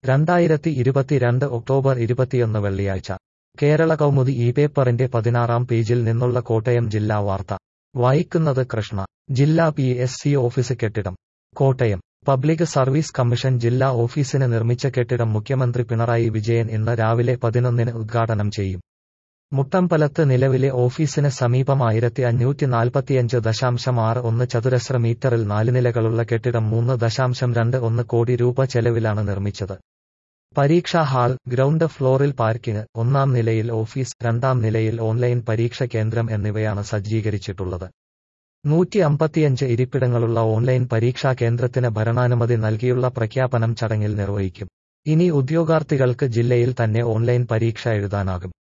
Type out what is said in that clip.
രണ്ടായിരത്തി ഇരുപത്തിരണ്ട് ഒക്ടോബർ ഇരുപത്തിയൊന്ന് വെള്ളിയാഴ്ച കേരള കൗമുദി ഈ പേപ്പറിന്റെ പതിനാറാം പേജിൽ നിന്നുള്ള കോട്ടയം ജില്ലാ വാർത്ത വായിക്കുന്നത് കൃഷ്ണ ജില്ലാ പി എസ് സി ഓഫീസ് കെട്ടിടം കോട്ടയം പബ്ലിക് സർവീസ് കമ്മീഷൻ ജില്ലാ ഓഫീസിന് നിർമ്മിച്ച കെട്ടിടം മുഖ്യമന്ത്രി പിണറായി വിജയൻ ഇന്ന് രാവിലെ പതിനൊന്നിന് ഉദ്ഘാടനം ചെയ്യും മുട്ടമ്പലത്ത് നിലവിലെ ഓഫീസിന് സമീപം ആയിരത്തി അഞ്ഞൂറ്റി നാൽപ്പത്തിയഞ്ച് ദശാംശം ആറ് ഒന്ന് ചതുരശ്ര മീറ്ററിൽ നാല് നിലകളുള്ള കെട്ടിടം മൂന്ന് ദശാംശം രണ്ട് ഒന്ന് കോടി രൂപ ചെലവിലാണ് നിർമ്മിച്ചത് പരീക്ഷാ ഹാൾ ഗ്രൗണ്ട് ഫ്ലോറിൽ പാർക്കിംഗ് ഒന്നാം നിലയിൽ ഓഫീസ് രണ്ടാം നിലയിൽ ഓൺലൈൻ പരീക്ഷ കേന്ദ്രം എന്നിവയാണ് സജ്ജീകരിച്ചിട്ടുള്ളത് നൂറ്റി അമ്പത്തിയഞ്ച് ഇരിപ്പിടങ്ങളുള്ള ഓൺലൈൻ പരീക്ഷാ കേന്ദ്രത്തിന് ഭരണാനുമതി നൽകിയുള്ള പ്രഖ്യാപനം ചടങ്ങിൽ നിർവഹിക്കും ഇനി ഉദ്യോഗാർത്ഥികൾക്ക് ജില്ലയിൽ തന്നെ ഓൺലൈൻ പരീക്ഷ എഴുതാനാകും